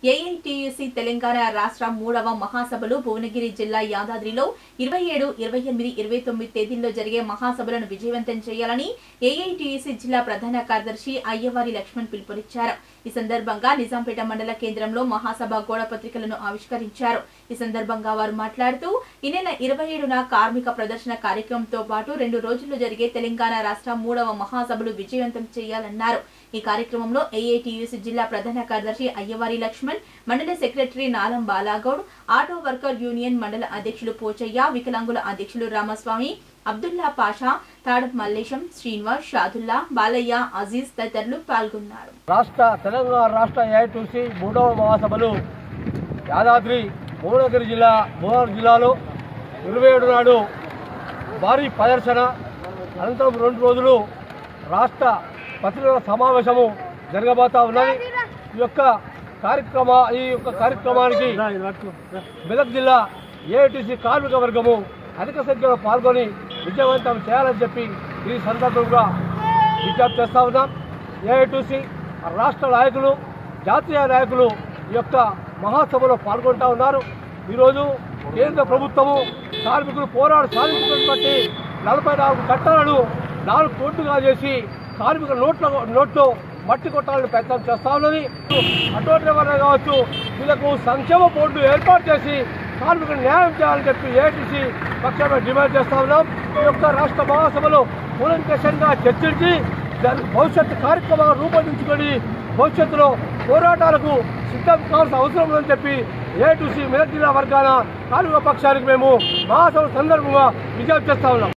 AITUC Telangana రాష్ట్ర మూడవ మహాసభలు భువనగిరి జిల్లా యాదాద్రిలో ఇరవై ఏడు ఇరవై ఎనిమిది ఇరవై తొమ్మిది తేదీల్లో జరిగే మహాసభలను విజయవంతం చేయాలని ఏఐటియుసి జిల్లా ప్రధాన కార్యదర్శి అయ్యవారి లక్ష్మణ్ పిలుపునిచ్చారు ఈ సందర్భంగా నిజాంపేట మండల కేంద్రంలో మహాసభ గోడ పత్రికలను ఆవిష్కరించారు ఈ సందర్భంగా వారు మాట్లాడుతూ ఈ నెల ఇరవై ఏడున కార్మిక ప్రదర్శన కార్యక్రమంతో పాటు రెండు రోజుల్లో జరిగే తెలంగాణ రాష్ట్ర మూడవ మహాసభలు విజయవంతం చేయాలన్నారు ఈ కార్యక్రమంలో ఏఐటియుసి జిల్లా ప్రధాన కార్యదర్శి అయ్యవారి లక్ష్మణ్ మండల secretary Nalam Balagoud auto worker union మండల అధ్యక్షులు పోచయ్య వికలాంగుల అధ్యక్షులు రామస్వామి అబ్దుల్లా పాషా తాడప్ మల్లేశం శ్రీనివాస్ షాదుల్లా బాలయ్య అజీజ్ తదితరులు పాల్గొన్నారు రాష్ట్ర తెలంగాణ రాష్ట్ర ఏఐటీసీ మూడవ మహాసభలు యాదాద్రి భువనగిరి జిల్లా భువనగిరి జిల్లాలో ఇరవై ఏడు నాడు భారీ ప్రదర్శన అనంతరం రెండు రోజులు రాష్ట్ర పత్రికల సమావేశము జరగబోతా ఉన్నది ఈ యొక్క కార్యక్రమ ఈ యొక్క కార్యక్రమానికి మెదక్ జిల్లా ఏఐటీసీ కార్మిక వర్గము అధిక సంఖ్యలో పాల్గొని విజయవంతం చేయాలని చెప్పి ఈ సందర్భంగా విజ్ఞప్తి చేస్తా ఉన్నాం ఏఐటీసీ రాష్ట్ర నాయకులు జాతీయ నాయకులు ఈ యొక్క మహాసభలో పాల్గొంటా ఉన్నారు ఈరోజు కేంద్ర ప్రభుత్వము కార్మికులు పోరాడు సాధించినటువంటి నలభై నాలుగు చట్టాలను నాలుగు కోట్లుగా చేసి కార్మికుల నోట్ల నోట్లో మట్టి కొట్టాలని ప్రయత్నం చేస్తా ఉన్నది ఆటో డ్రైవర్లు కావచ్చు వీళ్ళకు సంక్షేమ బోర్డు ఏర్పాటు చేసి కార్మికులు న్యాయం చేయాలని చెప్పి ఏటీసీ పక్షాన డిమాండ్ చేస్తా ఉన్నాం ఈ యొక్క రాష్ట్ర మహాసభలో కూలంకషంగా చర్చించి దాని భవిష్యత్తు కార్యక్రమాలు రూపొందించుకొని భవిష్యత్తులో పోరాటాలకు సిద్ధం కావాల్సిన అవసరం ఉందని చెప్పి ఏటీసీ మెదక్ జిల్లా వర్గాన కార్మిక పక్షానికి మేము మహాసభ సందర్భంగా విజ్ఞప్తి చేస్తా ఉన్నాం